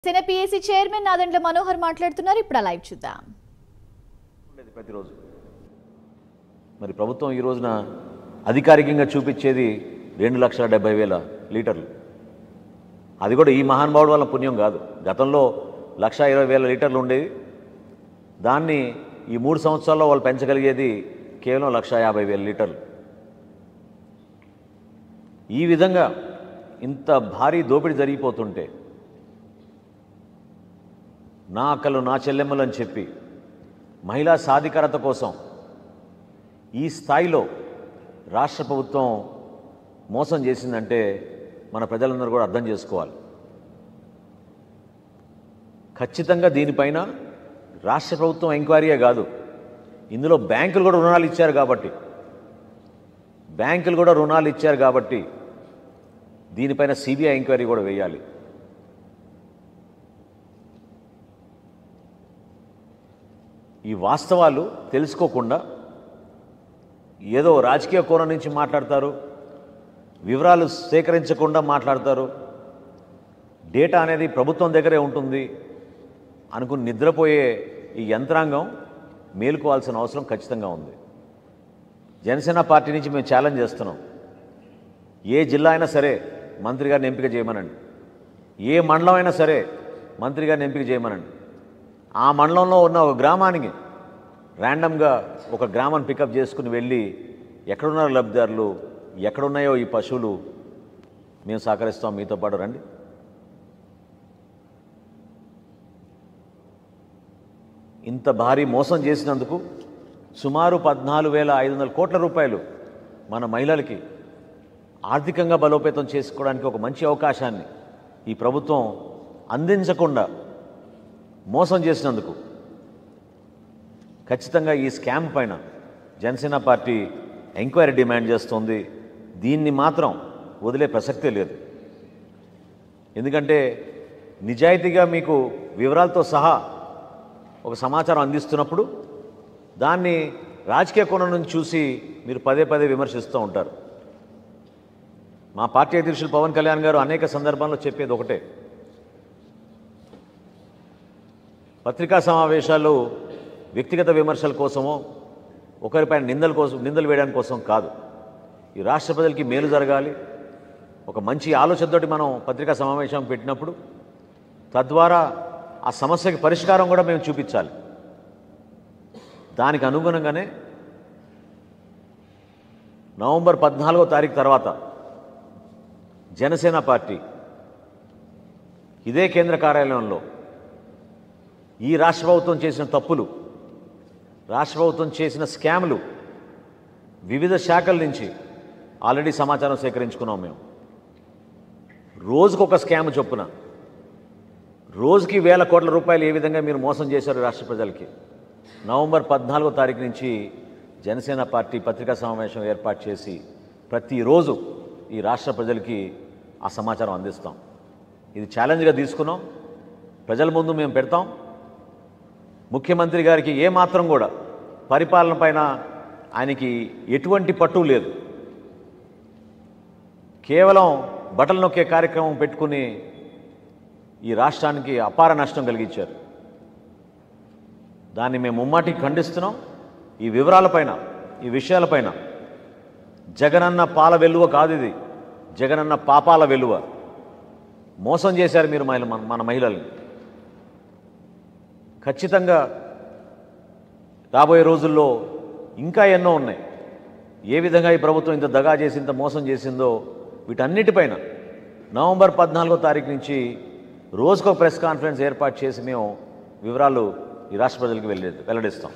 సినపిఏసీ chairman Nadendla Manohar మాట్లాడుతున్నారు ఇప్పుడు ఆ లైవ్ చూద్దాం ఉండేది ప్రతిరోజు మరి ప్రభుత్వం ఈ రోజున అధికారికంగా చూపించేది రెండు లక్షల డెబ్బై వేల లీటర్లు అది కూడా ఈ మహానుభావుడు వల్ల పుణ్యం కాదు గతంలో లక్ష ఇరవై వేల లీటర్లు ఉండేది దాన్ని ఈ మూడు సంవత్సరాల్లో వాళ్ళు పెంచగలిగేది కేవలం లక్ష యాభై వేల లీటర్లు ఈ విధంగా ఇంత భారీ దోపిడీ జరిగిపోతుంటే నా అక్కలు నా చెల్లెమ్మలు అని చెప్పి మహిళా సాధికారత కోసం ఈ స్థాయిలో రాష్ట్ర ప్రభుత్వం మోసం చేసిందంటే మన ప్రజలందరూ కూడా అర్థం చేసుకోవాలి ఖచ్చితంగా దీనిపైన రాష్ట్ర ప్రభుత్వం ఎంక్వైరీయే కాదు ఇందులో బ్యాంకులు కూడా రుణాలు ఇచ్చారు కాబట్టి బ్యాంకులు కూడా రుణాలు ఇచ్చారు కాబట్టి దీనిపైన సిబిఐ ఎంక్వైరీ కూడా వేయాలి ఈ వాస్తవాలు తెలుసుకోకుండా ఏదో రాజకీయ కోణం నుంచి మాట్లాడతారు వివరాలు సేకరించకుండా మాట్లాడతారు డేటా అనేది ప్రభుత్వం దగ్గరే ఉంటుంది అనుకుని నిద్రపోయే ఈ యంత్రాంగం మేలుకోవాల్సిన అవసరం ఖచ్చితంగా ఉంది జనసేన పార్టీ నుంచి మేము ఛాలెంజ్ చేస్తున్నాం ఏ జిల్లా అయినా సరే మంత్రి గారిని ఎంపిక చేయమనండి ఏ మండలం అయినా సరే మంత్రి గారిని ఎంపిక చేయమనండి ఆ మండలంలో ఉన్న ఒక గ్రామానికి ర్యాండమ్గా ఒక గ్రామాన్ని పికప్ చేసుకుని వెళ్ళి ఎక్కడున్నారు లబ్ధిదారులు ఎక్కడున్నాయో ఈ పశువులు మేము సహకరిస్తాం మీతో పాటు రండి ఇంత భారీ మోసం చేసినందుకు సుమారు పద్నాలుగు వేల ఐదు వందల కోట్ల రూపాయలు మన మహిళలకి ఆర్థికంగా బలోపేతం చేసుకోవడానికి ఒక మంచి అవకాశాన్ని ఈ ప్రభుత్వం అందించకుండా మోసం చేసినందుకు ఖచ్చితంగా ఈ స్కామ్ పైన జనసేన పార్టీ ఎంక్వైరీ డిమాండ్ చేస్తోంది దీన్ని మాత్రం వదిలే ప్రసక్తే లేదు ఎందుకంటే నిజాయితీగా మీకు వివరాలతో సహా ఒక సమాచారం అందిస్తున్నప్పుడు దాన్ని రాజకీయ కోణం నుంచి చూసి మీరు పదే పదే విమర్శిస్తూ ఉంటారు మా పార్టీ అధ్యక్షులు పవన్ కళ్యాణ్ గారు అనేక సందర్భాల్లో చెప్పేది ఒకటే పత్రికా సమావేశాలు వ్యక్తిగత విమర్శల కోసమో ఒకరిపైన నిందల కోసం నిందలు వేయడానికి కోసం కాదు ఈ రాష్ట్ర ప్రజలకి మేలు జరగాలి ఒక మంచి ఆలోచనతోటి మనం పత్రికా సమావేశం పెట్టినప్పుడు తద్వారా ఆ సమస్యకి పరిష్కారం కూడా మేము చూపించాలి దానికి అనుగుణంగానే నవంబర్ పద్నాలుగో తారీఖు తర్వాత జనసేన పార్టీ ఇదే కేంద్ర కార్యాలయంలో ఈ రాష్ట్ర ప్రభుత్వం చేసిన తప్పులు రాష్ట్ర ప్రభుత్వం చేసిన స్కామ్లు వివిధ శాఖల నుంచి ఆల్రెడీ సమాచారం సేకరించుకున్నాం మేము రోజుకొక స్కామ్ చొప్పున రోజుకి వేల కోట్ల రూపాయలు ఏ విధంగా మీరు మోసం చేశారు రాష్ట్ర ప్రజలకి నవంబర్ పద్నాలుగో తారీఖు నుంచి జనసేన పార్టీ పత్రికా సమావేశం ఏర్పాటు చేసి ప్రతిరోజు ఈ రాష్ట్ర ప్రజలకి ఆ సమాచారం అందిస్తాం ఇది ఛాలెంజ్గా తీసుకున్నాం ప్రజల ముందు మేము పెడతాం ముఖ్యమంత్రి గారికి ఏ మాత్రం కూడా పరిపాలన పైన ఆయనకి ఎటువంటి పట్టు లేదు కేవలం బట్టలు నొక్కే కార్యక్రమం పెట్టుకుని ఈ రాష్ట్రానికి అపార నష్టం కలిగించారు దాన్ని మేము ముమ్మాటికి ఖండిస్తున్నాం ఈ వివరాలపైన ఈ విషయాలపైన జగనన్న పాల వెలువ కాదు ఇది జగనన్న పాపాల వెలువ మోసం చేశారు మీరు మహిళ మన మన మహిళల్ని ఖచ్చితంగా రాబోయే రోజుల్లో ఇంకా ఎన్నో ఉన్నాయి ఏ విధంగా ఈ ప్రభుత్వం ఇంత దగా చేసి ఇంత మోసం చేసిందో వీటన్నిటిపైన నవంబర్ పద్నాలుగో తారీఖు నుంచి రోజుకో ప్రెస్ కాన్ఫరెన్స్ ఏర్పాటు చేసి మేము వివరాలు ఈ రాష్ట్ర ప్రజలకు వెళ్ళే వెల్లడిస్తాం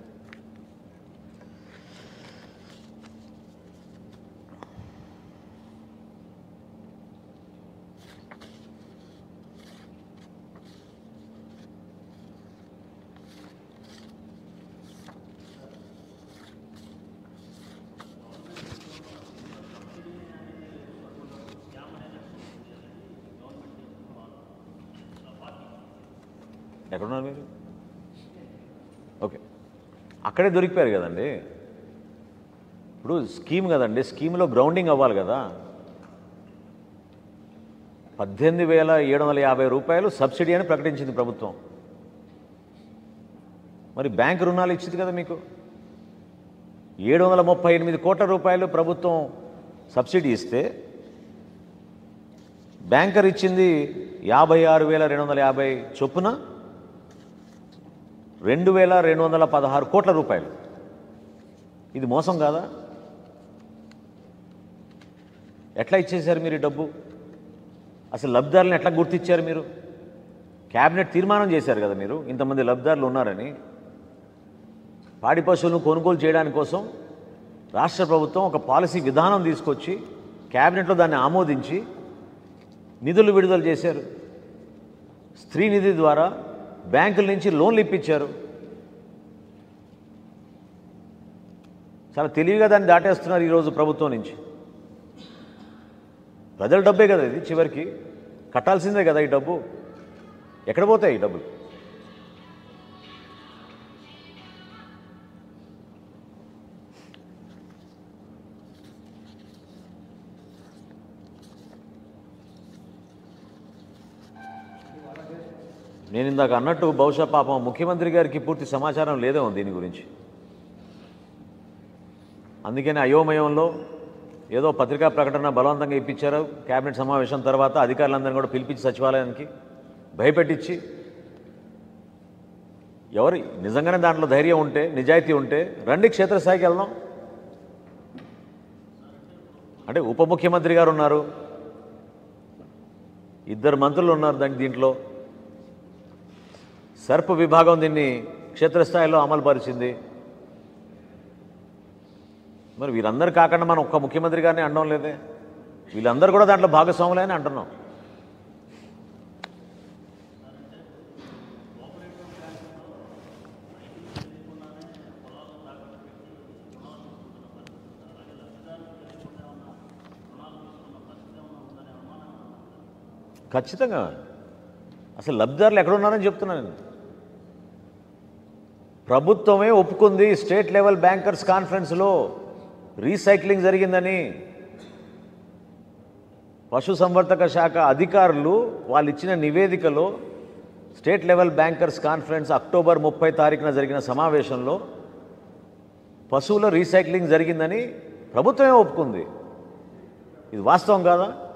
ఎక్కడున్నారు మీరు ఓకే అక్కడే దొరికిపోయారు కదండి ఇప్పుడు స్కీమ్ కదండి స్కీమ్లో గ్రౌండింగ్ అవ్వాలి కదా పద్దెనిమిది వేల ఏడు వందల యాభై రూపాయలు సబ్సిడీ అని ప్రకటించింది ప్రభుత్వం మరి బ్యాంక్ రుణాలు ఇచ్చింది కదా మీకు ఏడు వందల ముప్పై ఎనిమిది కోట్ల రూపాయలు ప్రభుత్వం సబ్సిడీ ఇస్తే బ్యాంకర్ ఇచ్చింది యాభై ఆరు వేల రెండు వందల యాభై చొప్పున రెండు వేల రెండు వందల పదహారు కోట్ల రూపాయలు ఇది మోసం కాదా ఎట్లా ఇచ్చేశారు మీరు ఈ డబ్బు అసలు లబ్ధిదారులను ఎట్లా గుర్తించారు మీరు క్యాబినెట్ తీర్మానం చేశారు కదా మీరు ఇంతమంది లబ్ధిదారులు ఉన్నారని పాడి పశువులను కొనుగోలు చేయడానికి కోసం రాష్ట్ర ప్రభుత్వం ఒక పాలసీ విధానం తీసుకొచ్చి క్యాబినెట్లో దాన్ని ఆమోదించి నిధులు విడుదల చేశారు స్త్రీ నిధి ద్వారా బ్యాంకుల నుంచి లోన్లు ఇప్పించారు చాలా తెలివిగా దాన్ని దాటేస్తున్నారు ఈరోజు ప్రభుత్వం నుంచి ప్రజల డబ్బే కదా ఇది చివరికి కట్టాల్సిందే కదా ఈ డబ్బు ఎక్కడ పోతాయి ఈ డబ్బులు నేను ఇందాక అన్నట్టు బహుశా పాపం ముఖ్యమంత్రి గారికి పూర్తి సమాచారం లేదేమో దీని గురించి అందుకని అయోమయంలో ఏదో పత్రికా ప్రకటన బలవంతంగా ఇప్పించారు కేబినెట్ సమావేశం తర్వాత అధికారులందరినీ కూడా పిలిపించి సచివాలయానికి భయపెట్టించి ఎవరు నిజంగానే దాంట్లో ధైర్యం ఉంటే నిజాయితీ ఉంటే రండి క్షేత్రస్థాయికి వెళ్దాం అంటే ఉప ముఖ్యమంత్రి గారు ఉన్నారు ఇద్దరు మంత్రులు ఉన్నారు దానికి దీంట్లో సర్ప్ విభాగం దీన్ని క్షేత్రస్థాయిలో అమలు పరిచింది మరి వీరందరూ కాకుండా మనం ఒక్క ముఖ్యమంత్రి గారిని అనడం లేదే వీళ్ళందరూ కూడా దాంట్లో భాగస్వాములే అని అంటున్నాం ఖచ్చితంగా అసలు లబ్ధిదారులు ఎక్కడున్నారని చెప్తున్నాను నేను ప్రభుత్వమే ఒప్పుకుంది స్టేట్ లెవెల్ బ్యాంకర్స్ కాన్ఫరెన్స్లో రీసైక్లింగ్ జరిగిందని పశుసంవర్ధక శాఖ అధికారులు వాళ్ళు ఇచ్చిన నివేదికలో state level bankers conference October ముప్పై తారీఖున జరిగిన సమావేశంలో పశువుల రీసైక్లింగ్ జరిగిందని ప్రభుత్వమే ఒప్పుకుంది ఇది వాస్తవం కాదా